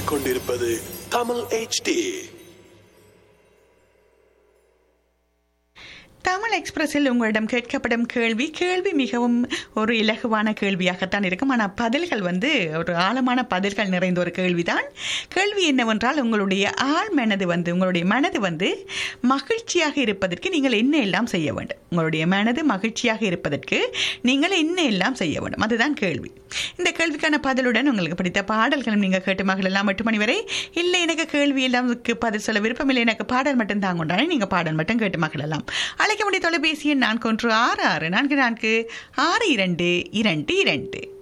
கேட்டுக்கொண்டிருப்பது தமிழ் HD தமிழ் எக்ஸ்பிரஸில் உங்களிடம் கேட்கப்படும் கேள்வி கேள்வி மிகவும் ஒரு இலகுவான கேள்வியாகத்தான் இருக்கும் ஆனால் பதில்கள் வந்து ஒரு ஆழமான பதில்கள் நிறைந்த ஒரு கேள்விதான் கேள்வி என்னவென்றால் உங்களுடைய ஆள் மனது வந்து உங்களுடைய மனது வந்து மகிழ்ச்சியாக இருப்பதற்கு நீங்கள் என்ன எல்லாம் செய்ய வேண்டும் உங்களுடைய மனது மகிழ்ச்சியாக இருப்பதற்கு நீங்கள் என்ன எல்லாம் செய்ய வேண்டும் அதுதான் கேள்வி இந்த கேள்விக்கான பதிலுடன் உங்களுக்கு பிடித்த பாடல்களும் நீங்கள் கேட்டு மகளெல்லாம் எட்டு மணி வரை இல்லை எனக்கு கேள்வி எல்லாம் பதில் சொல்ல விருப்பம் இல்லை எனக்கு பாடல் மட்டும் தாங்க உண்டானே நீங்கள் பாடல் மட்டும் கேட்டு மகளெல்லாம் அழைக்க முடிய தொலைபேசி எண் நான்கு ஒன்று ஆறு ஆறு நான்கு நான்கு ஆறு இரண்டு இரண்டு இரண்டு